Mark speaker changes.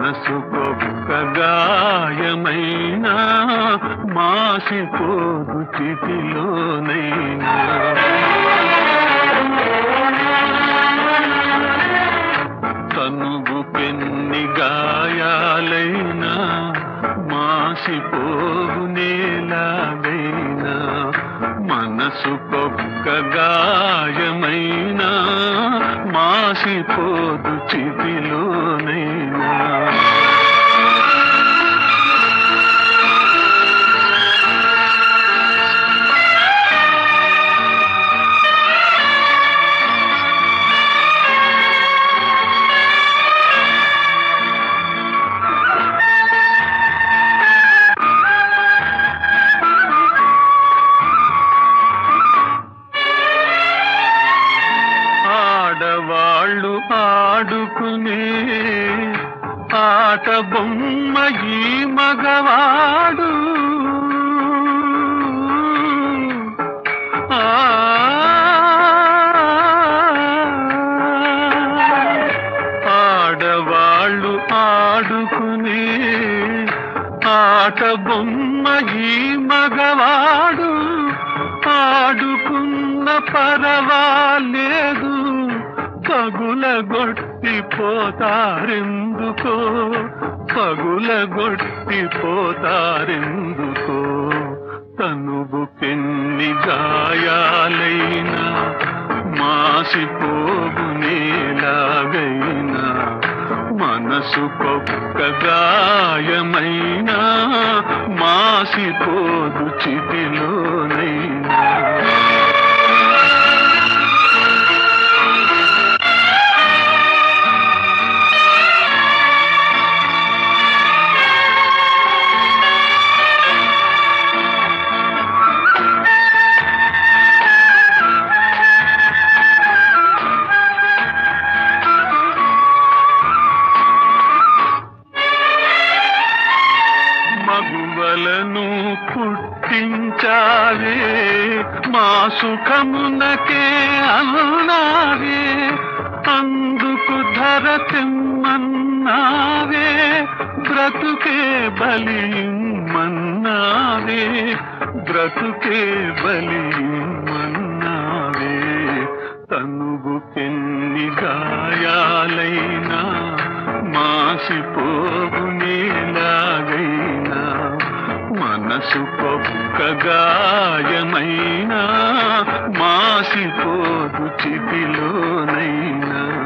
Speaker 1: మనసుకొక్క గాయమైనా మాసిపోదు చితిలోనైనా తనుగు పెన్ని గాయాలైనా మాసిపోవు నేలాగైనా మనసుకొక్క గాయమైనా మాసిపోదు చితిలోనైనా ఆడవాళ్ళు ఆడుకునే ఆట బొమ్మ ఈ మగవాడు ఆ ఆడవాళ్ళు ఆడుకునే ఆట బొమ్మ ఈ మగవాడు ఆడుకున్న పరవాలేదు పగులగొట్టి పోతారెందుకో పగులగొట్టి పోతారెందుకో తనువు పెన్ని గాయాలైనా మాసిపోగు నేలాగైనా మనసుకొక్క గాయమైనా మాసిపోదు చితిలోనైనా మగువలను పుట్టించావే మా సుఖమునకే అన్నావే అందుకు ధర తెమ్మన్నావే బ్రతుకే బలిమన్నావే బ్రతుకే బలిమన్నావే తనుగు పెన్ని గాయాలైనా మాసిపోగు నేలాగైనా మనసుకొక్క గాయమైనా మాసిపోదు చితిలోనైనా